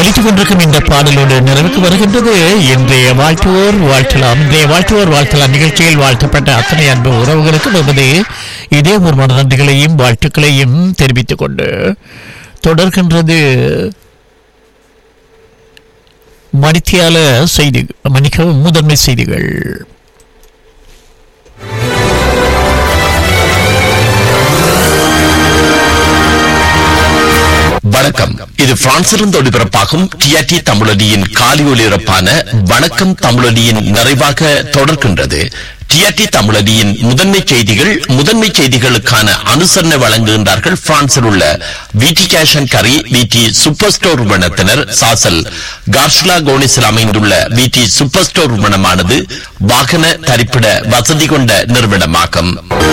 ஒலித்துக் கொண்டிருக்கும் இந்த பாடலோடு நிறைவுக்கு வருகின்றது இன்றைய வாழ்த்துவோர் வாழ்த்தலாம் இன்றைய வாழ்த்துவோர் வாழ்த்தலாம் நிகழ்ச்சியில் வாழ்த்தப்பட்ட அத்தனை அன்பு உறவுகளுக்கு நமது இதே ஒரு நன்றிகளையும் வாழ்த்துக்களையும் தெரிவித்துக் கொண்டு தொடர்கின்றது மணித்தியால செய்தி மன்னிக்கவும் முதன்மை செய்திகள் வணக்கம் இது பிரான்சிலிருந்து ஒளிபரப்பாகும் டிஆர்டி தமிழொலியின் காலி ஒலிபரப்பான வணக்கம் தமிழொலியின் நிறைவாக தொடர்கின்றது டிஆர்டி தமிழொலியின் முதன்மை செய்திகள் முதன்மை செய்திகளுக்கான அனுசரணை வழங்குகின்றார்கள் பிரான்சில் உள்ள விடி கேஷன் கரி விடி சூப்பர் ஸ்டோர் நிறுவனத்தினர் சாசல் கார்ஷ்லா கோனிஸில் அமைந்துள்ள விடி சூப்பர் ஸ்டோர் நிறுவனமானது வாகன தரிப்பிட வசதி கொண்ட நிறுவனமாகும்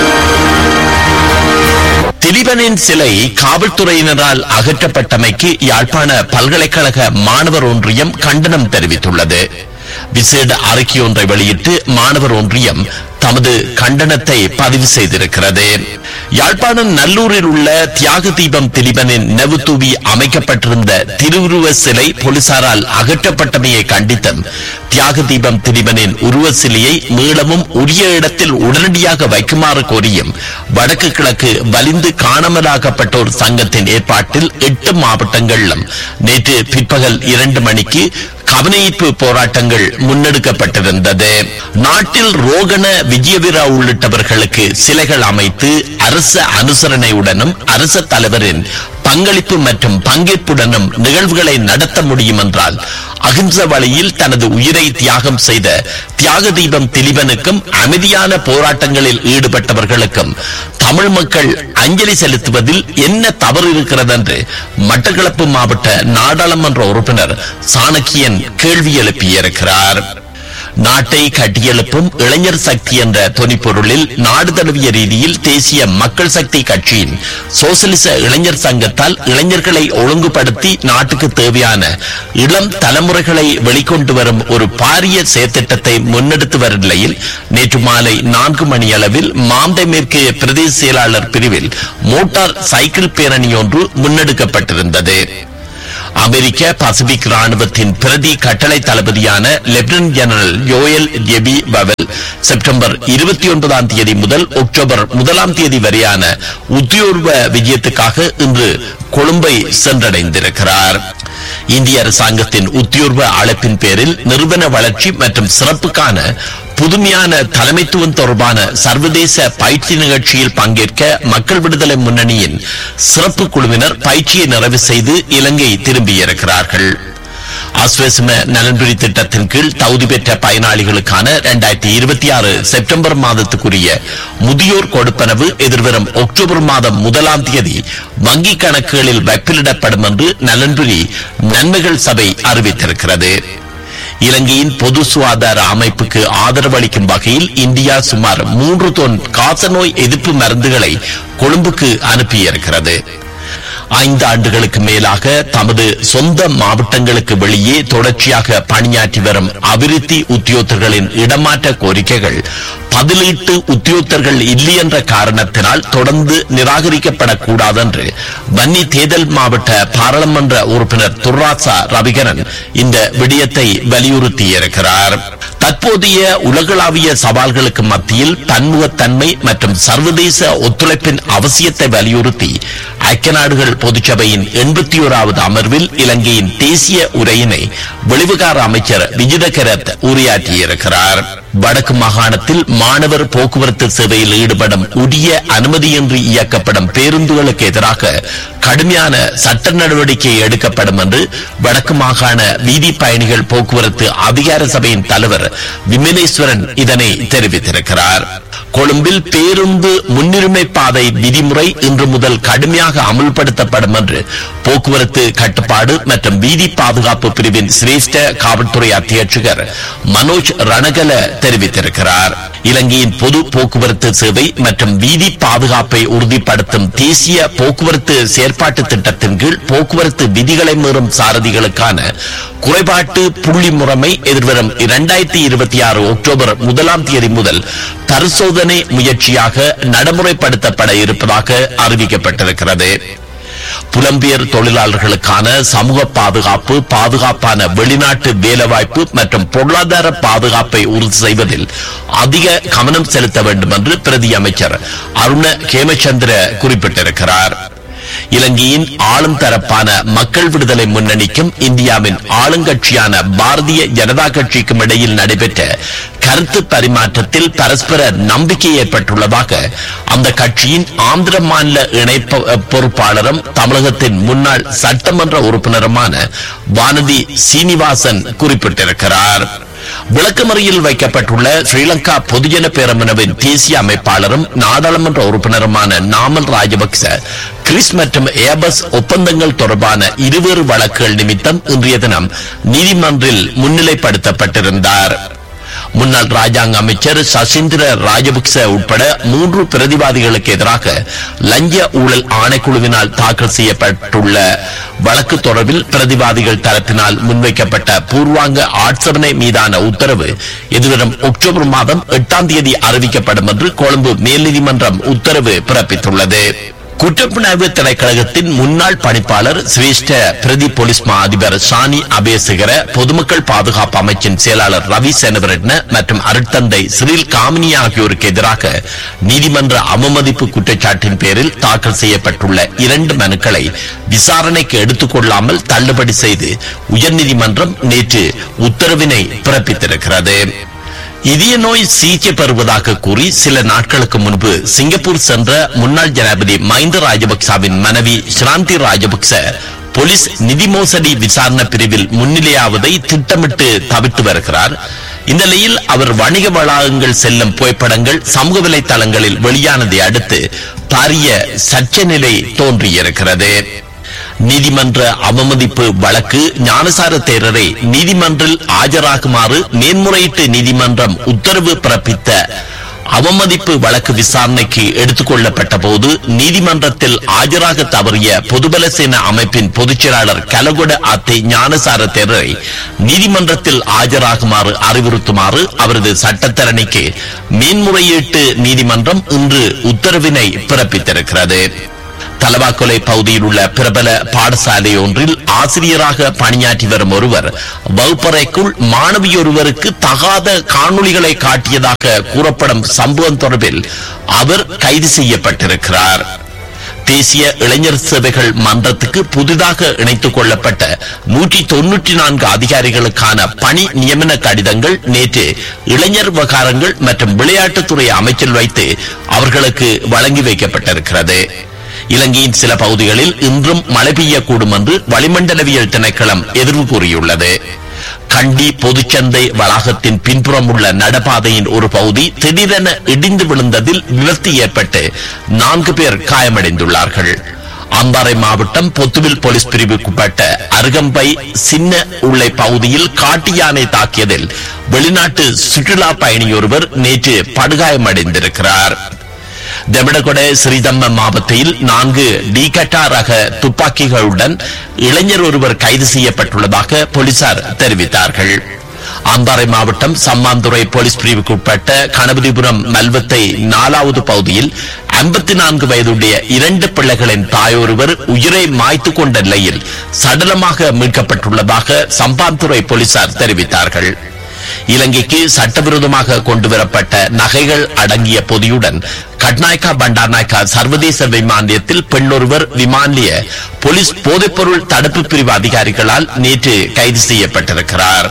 திலீபனின் சிலை காவல்துறையினரால் அகற்றப்பட்டமைக்கு யாழ்ப்பாண பல்கலைக்கழக மாணவர் ஒன்றியம் கண்டனம் தெரிவித்துள்ளது விசேட அறிக்கை ஒன்றை வெளியிட்டு மாணவர் ஒன்றியம் தமது கண்டனத்தை பதிவு செய்திருக்கிறது யாழ்ப்பாணம் நல்லூரில் உள்ள தியாக தீபம் திலீபனின் நெவுத்தூவி அமைக்கப்பட்டிருந்த திருவுருவ சிலை போலீசாரால் அகற்றப்பட்டமையை கண்டித்தும் தியாக தீபம் திலீபனின் உருவ சிலையை மீளமும் உரிய இடத்தில் உடனடியாக வைக்குமாறு கோரியும் வடக்கு கிழக்கு வலிந்து காணாமலாக்கப்பட்டோர் சங்கத்தின் ஏற்பாட்டில் எட்டு மாவட்டங்களிலும் நேற்று பிற்பகல் இரண்டு மணிக்கு கவனஈர்ப்பு போராட்டங்கள் முன்னெடுக்கப்பட்டிருந்தது நாட்டில் ரோகண விஜயவீரா உள்ளிட்டவர்களுக்கு சிலைகள் அமைத்து அரச அனுசரணையுடனும் அரச தலைவரின் பங்களிப்பு மற்றும் பங்கேற்புடனும் நிகழ்வுகளை நடத்த முடியும் என்றால் அகிம்ச வழியில் தனது உயிரை தியாகம் செய்த தியாக தீபம் திலீபனுக்கும் அமைதியான போராட்டங்களில் ஈடுபட்டவர்களுக்கும் தமிழ் மக்கள் அஞ்சலி செலுத்துவதில் என்ன தவறு இருக்கிறது என்று மட்டக்களப்பு மாவட்ட நாடாளுமன்ற உறுப்பினர் சாணக்கியன் கேள்வி எழுப்பியிருக்கிறார் நாட்டை கட்டியெழுப்பும் இளைஞர் சக்தி என்ற தொனிப்பொருளில் நாடு தழுவிய ரீதியில் தேசிய மக்கள் சக்தி கட்சியின் சோசலிச இளைஞர் சங்கத்தால் இளைஞர்களை ஒழுங்குபடுத்தி நாட்டுக்கு தேவையான இளம் தலைமுறைகளை வெளிக்கொண்டு வரும் ஒரு பாரிய செயற்திட்டத்தை முன்னெடுத்து வரும் நிலையில் நேற்று மாலை நான்கு மணி அளவில் மாந்தை மேற்கு பிரதேச செயலாளர் பிரிவில் மோட்டார் சைக்கிள் பேரணி ஒன்று முன்னெடுக்கப்பட்டிருந்தது அமெரிக்க பசிபிக் ராணுவத்தின் பிரதி கட்டளை தளபதியான லெப்டினன்ட் ஜெனரல் யோயல் ஜெபி பவல் செப்டம்பர் இருபத்தி ஒன்பதாம் தேதி முதல் அக்டோபர் முதலாம் தேதி வரையான உத்தியோர்வ விஜயத்துக்காக இன்று கொழும்பை சென்றடைந்திருக்கிறார் இந்திய அரசாங்கத்தின் உத்தியோர்வ அழைப்பின் பேரில் நிறுவன வளர்ச்சி மற்றும் சிறப்புக்கான புதுமையான தலைமைத்துவம் தொடர்பான சர்வதேச பயிற்சி நிகழ்ச்சியில் பங்கேற்க மக்கள் விடுதலை முன்னணியின் சிறப்பு குழுவினர் பயிற்சியை நிறைவு செய்து இலங்கை திரும்பியிருக்கிறார்கள் அஸ்வசம நலன்புரி திட்டத்தின் கீழ் தகுதி பெற்ற பயனாளிகளுக்கான இரண்டாயிரத்தி இருபத்தி ஆறு செப்டம்பர் மாதத்துக்குரிய முதியோர் கொடுப்பனவு எதிர்வரும் அக்டோபர் மாதம் முதலாம் தேதி வங்கிக் கணக்குகளில் வைப்பிலிடப்படும் என்று நலன்புரி நன்மைகள் சபை அறிவித்திருக்கிறது இலங்கையின் பொது சுகாதார அமைப்புக்கு ஆதரவு அளிக்கும் வகையில் இந்தியா சுமார் மூன்று தொன் காசநோய் எதிர்ப்பு மருந்துகளை கொழும்புக்கு அனுப்பியிருக்கிறது ஐந்து ஆண்டுகளுக்கு மேலாக தமது சொந்த மாவட்டங்களுக்கு வெளியே தொடர்ச்சியாக பணியாற்றி வரும் அபிவிருத்தி உத்தியோகர்களின் இடமாற்ற கோரிக்கைகள் பதிலீட்டு உத்தியோகத்தர்கள் இல்லை என்ற காரணத்தினால் தொடர்ந்து நிராகரிக்கப்படக்கூடாது என்று வன்னி தேர்தல் மாவட்ட பாராளுமன்ற உறுப்பினர் துர்ராசா ரவிகரன் இந்த விடயத்தை வலியுறுத்தியிருக்கிறார் தற்போதைய உலகளாவிய சவால்களுக்கு மத்தியில் பன்முகத்தன்மை மற்றும் சர்வதேச ஒத்துழைப்பின் அவசியத்தை வலியுறுத்தி ஐக்கிய நாடுகள் பொதுச்சபையின் எண்பத்தி ஓராவது அமர்வில் இலங்கையின் தேசிய உரையினை வெளிவிகார அமைச்சர் விஜித கரத் உரையாற்றியிருக்கிறார் வடக்கு மாகாணத்தில் மாணவர் போக்குவரத்து சேவையில் ஈடுபடும் உரிய அனுமதியின்றி இயக்கப்படும் பேருந்துகளுக்கு எதிராக கடுமையான சட்ட நடவடிக்கை எடுக்கப்படும் என்று வடக்கு மாகாண வீதி பயணிகள் போக்குவரத்து அதிகார சபையின் தலைவர் விமலேஸ்வரன் இதனை தெரிவித்திருக்கிறார் கொழும்பில் பேருந்து முன்னுரிமை பாதை விதிமுறை இன்று முதல் கடுமையாக அமுல்படுத்தப்படும் என்று போக்குவரத்து கட்டுப்பாடு மற்றும் வீதி பாதுகாப்பு பிரிவின் சிரேஷ்ட காவல்துறை அத்தியட்சகர் மனோஜ் ரணகல தெரிவித்திருக்கிறார் இலங்கையின் பொது போக்குவரத்து சேவை மற்றும் வீதி பாதுகாப்பை உறுதிப்படுத்தும் தேசிய போக்குவரத்து செயற்பாட்டு திட்டத்தின் கீழ் போக்குவரத்து விதிகளை மீறும் சாரதிகளுக்கான குறைபாட்டு புள்ளி முறைமை எதிர்வரும் இரண்டாயிரத்தி இருபத்தி ஆறு அக்டோபர் முதலாம் தேதி முதல் பரிசோதனை முயற்சியாக நடைமுறைப்படுத்தப்பட இருப்பதாக அறிவிக்கப்பட்டிருக்கிறது புலம்பெயர் தொழிலாளர்களுக்கான சமூக பாதுகாப்பு பாதுகாப்பான வெளிநாட்டு வேலைவாய்ப்பு மற்றும் பொருளாதார பாதுகாப்பை உறுதி செய்வதில் அதிக கவனம் செலுத்த வேண்டும் என்று பிரதி அமைச்சர் அருண கேமச்சந்திர குறிப்பிட்டிருக்கிறார் இலங்கையின் ஆளும் தரப்பான மக்கள் விடுதலை முன்னணிக்கும் இந்தியாவின் ஆளுங்கட்சியான பாரதிய ஜனதா கட்சிக்கும் இடையில் நடைபெற்ற கருத்து பரிமாற்றத்தில் பரஸ்பர நம்பிக்கை ஏற்பட்டுள்ளதாக அந்த கட்சியின் ஆந்திர மாநில இணை பொ- பொறுப்பாளரும் தமிழகத்தின் முன்னாள் சட்டமன்ற உறுப்பினருமான வானதி சீனிவாசன் குறிப்பிட்டிருக்கிறார் விளக்கமறியில் வைக்கப்பட்டுள்ள ஸ்ரீலங்கா பொதுஜன பேரமுனவின் தேசிய அமைப்பாளரும் நாடாளுமன்ற உறுப்பினருமான நாமல் ராஜபக்ச கிறிஸ் மற்றும் ஏபஸ் ஒப்பந்தங்கள் தொடர்பான இருவேறு வழக்குகள் நிமித்தம் இன்றைய தினம் நீதிமன்றில் முன்னிலைப்படுத்தப்பட்டிருந்தார் முன்னாள் ராஜாங்க அமைச்சர் சசீந்திர ராஜபக்ச உட்பட மூன்று பிரதிவாதிகளுக்கு எதிராக லஞ்ச ஊழல் ஆணைக்குழுவினால் தாக்கல் செய்யப்பட்டுள்ள வழக்கு தொடர்பில் பிரதிவாதிகள் தரப்பினால் முன்வைக்கப்பட்ட பூர்வாங்க ஆட்சேபனை மீதான உத்தரவு எதிர்வரும் அக்டோபர் மாதம் எட்டாம் தேதி அறிவிக்கப்படும் என்று கொழும்பு மேல் நீதிமன்றம் உத்தரவு பிறப்பித்துள்ளது குற்றப்புலனாய்வு திணைக்களகத்தின் முன்னாள் பணிப்பாளர் சிரேஷ்ட பிரதி போலீஸ் மா அதிபர் சானி அபேசகர பொதுமக்கள் பாதுகாப்பு அமைச்சின் செயலாளர் ரவி சேனவரட்ன மற்றும் அருட்தந்தை சிறில் காமினி ஆகியோருக்கு எதிராக நீதிமன்ற அவமதிப்பு குற்றச்சாட்டின் பேரில் தாக்கல் செய்யப்பட்டுள்ள இரண்டு மனுக்களை விசாரணைக்கு எடுத்துக் கொள்ளாமல் தள்ளுபடி செய்து உயர்நீதிமன்றம் நேற்று உத்தரவினை பிறப்பித்திருக்கிறது இதய நோய் சிகிச்சை பெறுவதாக கூறி சில நாட்களுக்கு முன்பு சிங்கப்பூர் சென்ற முன்னாள் ஜனாதிபதி மஹிந்த ராஜபக்சவின் மனைவி ஸ்ராந்தி ராஜபக்ச போலீஸ் நிதி மோசடி விசாரணை பிரிவில் முன்னிலையாவதை திட்டமிட்டு தவிர்த்து வருகிறார் இந்த நிலையில் அவர் வணிக வளாகங்கள் செல்லும் புகைப்படங்கள் சமூக வலைதளங்களில் வெளியானதை அடுத்து பாரிய சர்ச்சை நிலை தோன்றியிருக்கிறது நீதிமன்ற அவமதிப்பு வழக்கு ஞானசார தேரரை நீதிமன்றில் ஆஜராகுமாறு மேன்முறையீட்டு நீதிமன்றம் உத்தரவு பிறப்பித்த அவமதிப்பு வழக்கு விசாரணைக்கு எடுத்துக் கொள்ளப்பட்ட போது நீதிமன்றத்தில் ஆஜராக தவறிய பொதுபல சேன அமைப்பின் பொதுச் செயலாளர் கலகொட அத்தை ஞானசார தேரரை நீதிமன்றத்தில் ஆஜராகுமாறு அறிவுறுத்துமாறு அவரது சட்டத்தரணிக்கு மேன்முறையீட்டு நீதிமன்றம் இன்று உத்தரவினை பிறப்பித்திருக்கிறது தலவாக்கொலை பகுதியில் உள்ள பிரபல பாடசாலை ஒன்றில் ஆசிரியராக பணியாற்றி வரும் ஒருவர் வகுப்பறைக்குள் மாணவியொருவருக்கு தகாத காணொளிகளை காட்டியதாக கூறப்படும் சம்பவம் தொடர்பில் அவர் கைது செய்யப்பட்டிருக்கிறார் தேசிய இளைஞர் சேவைகள் மன்றத்துக்கு புதிதாக இணைத்துக் கொள்ளப்பட்ட நூற்றி தொன்னூற்றி நான்கு அதிகாரிகளுக்கான பணி நியமன கடிதங்கள் நேற்று இளைஞர் விவகாரங்கள் மற்றும் விளையாட்டுத்துறை அமைச்சில் வைத்து அவர்களுக்கு வழங்கி வைக்கப்பட்டிருக்கிறது இலங்கையின் சில பகுதிகளில் இன்றும் மழை பெய்யக்கூடும் என்று வளிமண்டலவியல் திணைக்களம் எதிர்வு கூறியுள்ளது கண்டி பொதுச்சந்தை வளாகத்தின் பின்புறம் உள்ள நடப்பாதையின் ஒரு பகுதி திடீரென இடிந்து விழுந்ததில் விபத்து ஏற்பட்டு நான்கு பேர் காயமடைந்துள்ளார்கள் அம்பாறை மாவட்டம் பொத்துவில் போலீஸ் பிரிவுக்குட்பட்ட அருகம்பை சின்ன உள்ள பகுதியில் காட்டு யானை தாக்கியதில் வெளிநாட்டு சுற்றுலா பயணியொருவர் நேற்று படுகாயமடைந்திருக்கிறார் தெமிடகொட ஸ்ரீதம்ம மாவட்டத்தில் நான்கு டிகட்டா ரக துப்பாக்கிகளுடன் இளைஞர் ஒருவர் கைது செய்யப்பட்டுள்ளதாக போலீசார் தெரிவித்தார்கள் அம்பாறை மாவட்டம் சம்மாந்துறை போலீஸ் பிரிவுக்குட்பட்ட கணபதிபுரம் மல்வத்தை நாலாவது பகுதியில் ஐம்பத்தி நான்கு வயதுடைய இரண்டு பிள்ளைகளின் தாயொருவர் உயிரை மாய்த்து கொண்ட நிலையில் சடலமாக மீட்கப்பட்டுள்ளதாக சம்பாந்துறை போலீசார் தெரிவித்தார்கள் இலங்கைக்கு சட்டவிரோதமாக கொண்டுவரப்பட்ட நகைகள் அடங்கிய பொதியுடன் கட்நாயக்கா பண்டார்நாயக்கா சர்வதேச விமானியத்தில் பெண்ணொருவர் விமானிய போலீஸ் போதைப்பொருள் தடுப்பு பிரிவு அதிகாரிகளால் நேற்று கைது செய்யப்பட்டிருக்கிறார்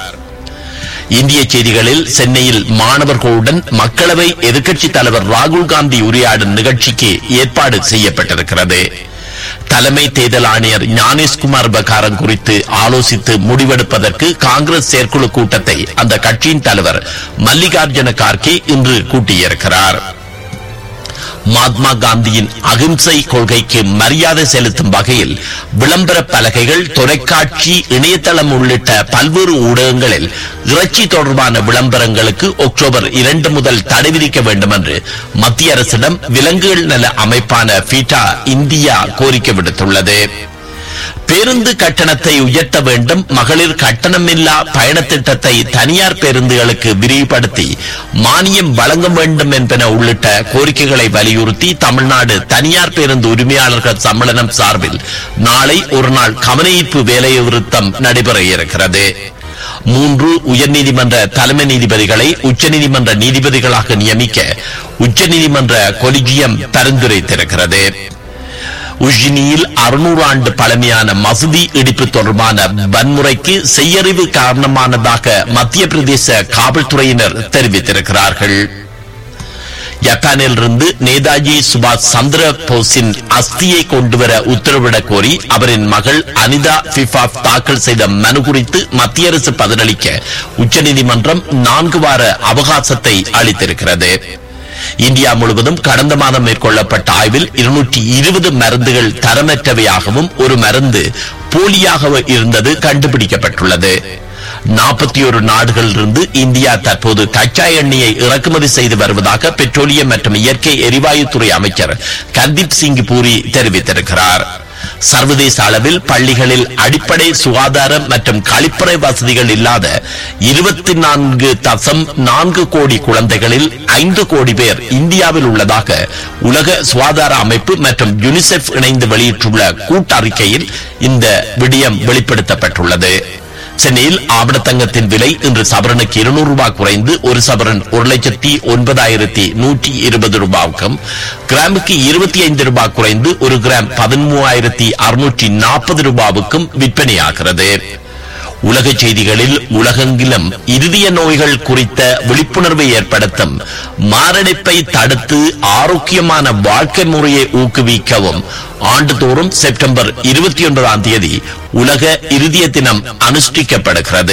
இந்திய செய்திகளில் சென்னையில் மாணவர்களுடன் மக்களவை எதிர்க்கட்சித் தலைவர் ராகுல் காந்தி உரையாடும் நிகழ்ச்சிக்கு ஏற்பாடு செய்யப்பட்டிருக்கிறது தலைமை தேர்தல் ஆணையர் ஞானேஷ்குமார் பகாரன் குறித்து ஆலோசித்து முடிவெடுப்பதற்கு காங்கிரஸ் செயற்குழு கூட்டத்தை அந்த கட்சியின் தலைவர் மல்லிகார்ஜுன கார்கே இன்று கூட்டியிருக்கிறார் மகாத்மா காந்தியின் அகிம்சை கொள்கைக்கு மரியாதை செலுத்தும் வகையில் விளம்பர பலகைகள் தொலைக்காட்சி இணையதளம் உள்ளிட்ட பல்வேறு ஊடகங்களில் இறைச்சி தொடர்பான விளம்பரங்களுக்கு அக்டோபர் இரண்டு முதல் தடை விதிக்க வேண்டும் என்று மத்திய அரசிடம் விலங்குகள் நல அமைப்பான பீட்டா இந்தியா கோரிக்கை விடுத்துள்ளது பேருந்து கட்டணத்தை உயர்த்த வேண்டும் மகளிர் கட்டணமில்லா பயண திட்டத்தை தனியார் பேருந்துகளுக்கு விரிவுபடுத்தி மானியம் வழங்க வேண்டும் என்பன உள்ளிட்ட கோரிக்கைகளை வலியுறுத்தி தமிழ்நாடு தனியார் பேருந்து உரிமையாளர்கள் சம்மேளனம் சார்பில் நாளை ஒரு நாள் கவனஈர்ப்பு வேலைநிறுத்தம் நடைபெற இருக்கிறது மூன்று உயர்நீதிமன்ற தலைமை நீதிபதிகளை உச்சநீதிமன்ற நீதிபதிகளாக நியமிக்க உச்சநீதிமன்ற கொலிஜியம் பரிந்துரைத்திருக்கிறது உஜினியில் அறுநூறு ஆண்டு பழமையான மசூதி இடிப்பு தொடர்பான வன்முறைக்கு செய்யறிவு காரணமானதாக மத்திய பிரதேச காவல்துறையினர் தெரிவித்திருக்கிறார்கள் ஜப்பானிலிருந்து நேதாஜி சுபாஷ் சந்திர போஸின் அஸ்தியை கொண்டுவர உத்தரவிடக் கோரி அவரின் மகள் அனிதா பிஃபாப் தாக்கல் செய்த மனு குறித்து மத்திய அரசு பதிலளிக்க உச்சநீதிமன்றம் நான்கு வார அவகாசத்தை அளித்திருக்கிறது இந்தியா முழுவதும் கடந்த மாதம் மேற்கொள்ளப்பட்ட ஆய்வில் இருநூற்றி இருபது மருந்துகள் தரமற்றவையாகவும் ஒரு மருந்து போலியாக இருந்தது கண்டுபிடிக்கப்பட்டுள்ளது நாற்பத்தி ஒரு நாடுகளிலிருந்து இந்தியா தற்போது கச்சா எண்ணெயை இறக்குமதி செய்து வருவதாக பெட்ரோலியம் மற்றும் இயற்கை எரிவாயுத்துறை அமைச்சர் கர்தீப் சிங் பூரி தெரிவித்திருக்கிறார் சர்வதேச அளவில் பள்ளிகளில் அடிப்படை சுகாதாரம் மற்றும் கழிப்பறை வசதிகள் இல்லாத இருபத்தி நான்கு தசம் நான்கு கோடி குழந்தைகளில் ஐந்து கோடி பேர் இந்தியாவில் உள்ளதாக உலக சுகாதார அமைப்பு மற்றும் யுனிசெஃப் இணைந்து வெளியிட்டுள்ள கூட்டறிக்கையில் இந்த விடயம் வெளிப்படுத்தப்பட்டுள்ளது சென்னையில் ஆவணத்தங்கத்தின் விலை இன்று சவரனுக்கு இருநூறு ரூபாய் குறைந்து ஒரு சவரன் ஒரு லட்சத்தி ஒன்பதாயிரத்தி நூற்றி இருபது ரூபாய்க்கும் கிராமுக்கு இருபத்தி ஐந்து ரூபாய் குறைந்து ஒரு கிராம் பதிமூவாயிரத்தி அறுநூற்றி நாற்பது ரூபாவுக்கும் விற்பனையாகிறது உலக செய்திகளில் உலகெங்கிலும் இருதய நோய்கள் குறித்த விழிப்புணர்வை ஏற்படுத்தும் மாரடைப்பை தடுத்து ஆரோக்கியமான வாழ்க்கை முறையை ஊக்குவிக்கவும் ஆண்டுதோறும் செப்டம்பர் இருபத்தி ஒன்பதாம் தேதி உலக இருதய தினம் அனுஷ்டிக்கப்படுகிறது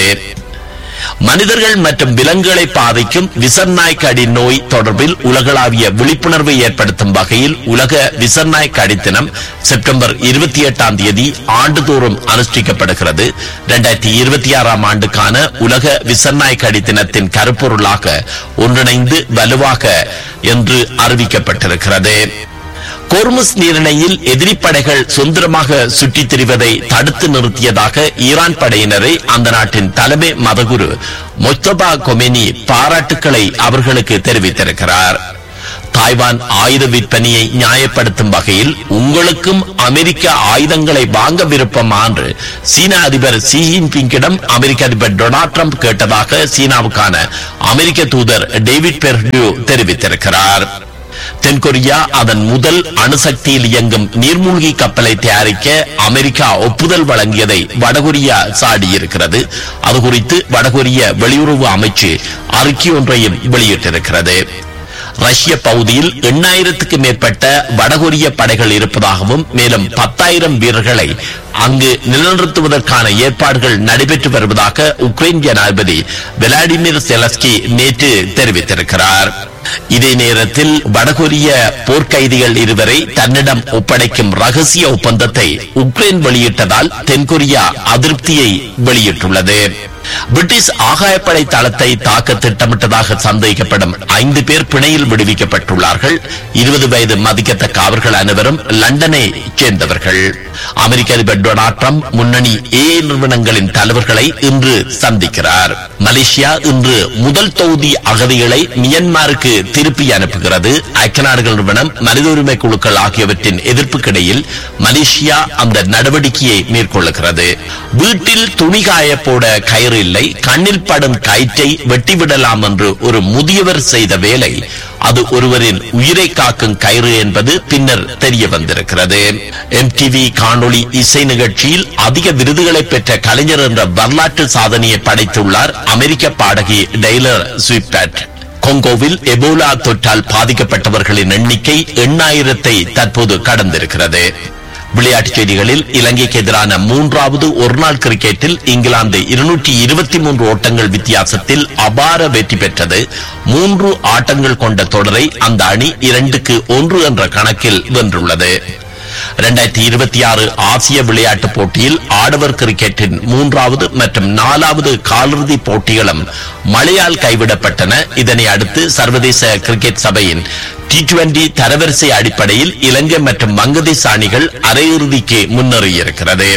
மனிதர்கள் மற்றும் விலங்குகளை பாதிக்கும் விசர்நாய்க்கடி நோய் தொடர்பில் உலகளாவிய விழிப்புணர்வை ஏற்படுத்தும் வகையில் உலக விசர்நாய்க்கடி தினம் செப்டம்பர் இருபத்தி எட்டாம் தேதி ஆண்டுதோறும் அனுஷ்டிக்கப்படுகிறது இரண்டாயிரத்தி இருபத்தி ஆறாம் ஆண்டுக்கான உலக விசர்நாய்க்கடி தினத்தின் கருப்பொருளாக ஒன்றிணைந்து வலுவாக என்று அறிவிக்கப்பட்டிருக்கிறது கோர்முஸ் நீரிணையில் எதிரி படைகள் சுதந்திரமாக சுற்றித் திரிவதை தடுத்து நிறுத்தியதாக ஈரான் படையினரை அந்த நாட்டின் தலைமை மதகுரு மொத்தபா கொமெனி பாராட்டுக்களை அவர்களுக்கு தெரிவித்திருக்கிறார் தாய்வான் ஆயுத விற்பனையை நியாயப்படுத்தும் வகையில் உங்களுக்கும் அமெரிக்க ஆயுதங்களை வாங்க விருப்பமா என்று சீன அதிபர் சி ஜின்பிங்கிடம் அமெரிக்க அதிபர் டொனால்ட் ட்ரம்ப் கேட்டதாக சீனாவுக்கான அமெரிக்க தூதர் டேவிட் பெர்டியூ தெரிவித்திருக்கிறார் தென்கொரியா அதன் முதல் அணுசக்தியில் இயங்கும் நீர்மூழ்கி கப்பலை தயாரிக்க அமெரிக்கா ஒப்புதல் வழங்கியதை வடகொரியா சாடியிருக்கிறது அது குறித்து வடகொரிய வெளியுறவு அமைச்சு அறிக்கை ஒன்றையும் வெளியிட்டிருக்கிறது ரஷ்ய பகுதியில் எண்ணாயிரத்துக்கு மேற்பட்ட வடகொரிய படைகள் இருப்பதாகவும் மேலும் பத்தாயிரம் வீரர்களை அங்கு நிலைநிறுத்துவதற்கான ஏற்பாடுகள் நடைபெற்று வருவதாக உக்ரைன் ஜனாதிபதி விளாடிமிர் செலஸ்கி நேற்று தெரிவித்திருக்கிறார் இதே நேரத்தில் வடகொரிய போர்க்கைதிகள் இருவரை தன்னிடம் ஒப்படைக்கும் ரகசிய ஒப்பந்தத்தை உக்ரைன் வெளியிட்டதால் தென்கொரியா அதிருப்தியை வெளியிட்டுள்ளது பிரிட்டிஷ் ஆகாயப்படை தளத்தை தாக்க திட்டமிட்டதாக சந்தேகிக்கப்படும் ஐந்து பேர் பிணையில் விடுவிக்கப்பட்டுள்ளார்கள் இருபது வயது மதிக்கத்தக்க அவர்கள் அனைவரும் லண்டனை சேர்ந்தவர்கள் அமெரிக்க அதிபர் டொனால்ட் ட்ரம்ப் முன்னணி ஏ நிறுவனங்களின் தலைவர்களை இன்று சந்திக்கிறார் மலேசியா இன்று முதல் தொகுதி அகதிகளை மியன்மாருக்கு திருப்பி அனுப்புகிறது ஐக்கிய நாடுகள் நிறுவனம் மனித உரிமை குழுக்கள் ஆகியவற்றின் எதிர்ப்புக்கிடையில் மலேசியா அந்த நடவடிக்கையை மேற்கொள்ளுகிறது வீட்டில் துணி காய போட கயிறு இல்லை கண்ணில் படும் கயிற்றை வெட்டிவிடலாம் என்று ஒரு முதியவர் செய்த வேலை அது ஒருவரின் உயிரை காக்கும் கயிறு என்பது பின்னர் தெரிய வந்திருக்கிறது எம்டிவி காணொளி இசை நிகழ்ச்சியில் அதிக விருதுகளை பெற்ற கலைஞர் என்ற வரலாற்று சாதனையை படைத்துள்ளார் அமெரிக்க பாடகி டெய்லர் ஸ்விப்ட் கொங்கோவில் எபோலா தொற்றால் பாதிக்கப்பட்டவர்களின் எண்ணிக்கை எண்ணாயிரத்தை தற்போது கடந்திருக்கிறது விளையாட்டுச் செய்திகளில் இலங்கைக்கு எதிரான மூன்றாவது ஒருநாள் கிரிக்கெட்டில் இங்கிலாந்து இருநூற்றி இருபத்தி மூன்று ஓட்டங்கள் வித்தியாசத்தில் அபார வெற்றி பெற்றது மூன்று ஆட்டங்கள் கொண்ட தொடரை அந்த அணி இரண்டுக்கு ஒன்று என்ற கணக்கில் வென்றுள்ளது இரண்டாயிரத்தி இருபத்தி ஆறு ஆசிய விளையாட்டுப் போட்டியில் ஆடவர் கிரிக்கெட்டின் மூன்றாவது மற்றும் நாலாவது காலிறுதி போட்டிகளும் மழையால் கைவிடப்பட்டன இதனை அடுத்து சர்வதேச கிரிக்கெட் சபையின் டி டுவெண்டி தரவரிசை அடிப்படையில் இலங்கை மற்றும் வங்கதேச அணிகள் அரையிறுதிக்கு முன்னேறியிருக்கிறது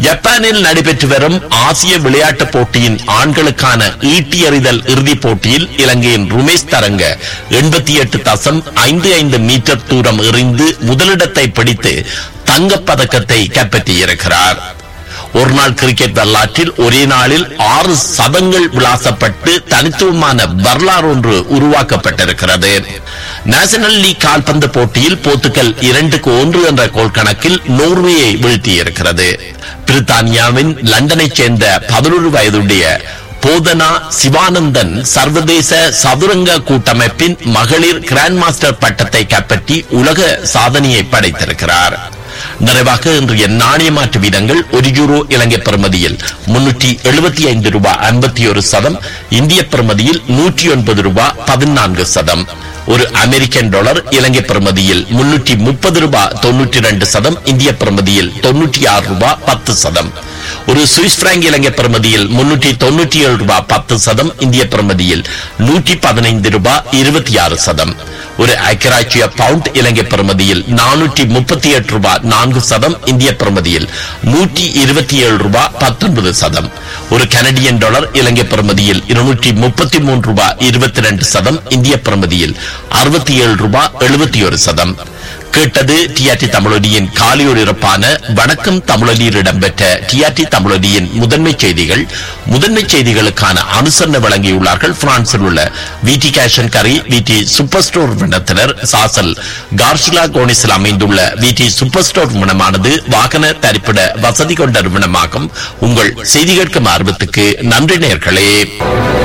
ஜப்பானில் நடைபெற்று வரும் ஆசிய விளையாட்டுப் போட்டியின் ஆண்களுக்கான ஈட்டி எறிதல் இறுதிப் போட்டியில் இலங்கையின் ருமேஷ் தரங்க எண்பத்தி எட்டு தசம் ஐந்து ஐந்து மீட்டர் தூரம் எறிந்து முதலிடத்தை பிடித்து தங்கப் பதக்கத்தை கைப்பற்றியிருக்கிறார் ஒருநாள் கிரிக்கெட் வரலாற்றில் ஒரே நாளில் ஆறு சதங்கள் விளாசப்பட்டு தனித்துவமான வரலாறு ஒன்று உருவாக்கப்பட்டிருக்கிறது நேஷனல் லீக் கால்பந்து போட்டியில் போர்த்துகல் இரண்டுக்கு ஒன்று என்ற கோல் கணக்கில் நோர்வேயை வீழ்த்தியிருக்கிறது பிரித்தானியாவின் லண்டனைச் சேர்ந்த பதினொரு வயதுடைய போதனா சிவானந்தன் சர்வதேச சதுரங்க கூட்டமைப்பின் மகளிர் கிராண்ட் மாஸ்டர் பட்டத்தை கைப்பற்றி உலக சாதனையை படைத்திருக்கிறார் நிறைவாக இன்றைய நாணய மாற்று வீதங்கள் ஒரு யூரோ இலங்கை பெறுமதியில் முன்னூற்றி எழுபத்தி ஐந்து ரூபாய் ஐம்பத்தி ஒரு சதம் இந்திய பெறுமதியில் நூற்றி ஒன்பது ரூபாய் பதினான்கு சதம் ஒரு அமெரிக்கன் டாலர் இலங்கை பெறுமதியில் முன்னூற்றி முப்பது ரூபாய் தொன்னூற்றி ரெண்டு சதம் இந்திய பெறுமதியில் தொன்னூற்றி ஆறு ரூபாய் பத்து சதம் ஒரு சுவிஸ் பிராங்க் இலங்கை பெறுமதியில் முன்னூற்றி தொன்னூற்றி ஏழு ரூபாய் பத்து சதம் இந்திய பெறுமதியில் நூற்றி பதினைந்து ரூபாய் இருபத்தி ஆறு சதம் ஒரு ஐக்கியராட்சிய பவுண்ட் இலங்கை பெறுமதியில் நானூற்றி முப்பத்தி எட்டு ரூபாய் நான்கு சதம் இந்திய பெறுமதியில் நூற்றி இருபத்தி ஏழு ரூபாய் பத்தொன்பது சதம் ஒரு கனடியன் டாலர் இலங்கை பெறுமதியில் இருநூற்றி முப்பத்தி மூன்று ரூபாய் இருபத்தி ரெண்டு சதம் இந்திய பெறுமதியில் அறுபத்தி ஏழு ரூபாய் எழுபத்தி ஒரு சதம் கேட்டது டிஆர்டி தமிழொலியின் காலியொலிரப்பான வணக்கம் தமிழொலியில் இடம்பெற்ற டிஆர்டி தமிழொலியின் முதன்மை செய்திகள் முதன்மை செய்திகளுக்கான அனுசரணை வழங்கியுள்ளார்கள் பிரான்சில் உள்ள விடி கேஷன் கரி விடி சூப்பர் ஸ்டோர் நிறுவனத்தினர் சாசல் கார்ஷிலா கோனிஸில் அமைந்துள்ள விடி சூப்பர் ஸ்டோர் நிறுவனமானது வாகன தரிப்பிட வசதி கொண்ட நிறுவனமாகும் உங்கள் செய்தி கேட்கும் ஆர்வத்துக்கு நன்றி நேர்களே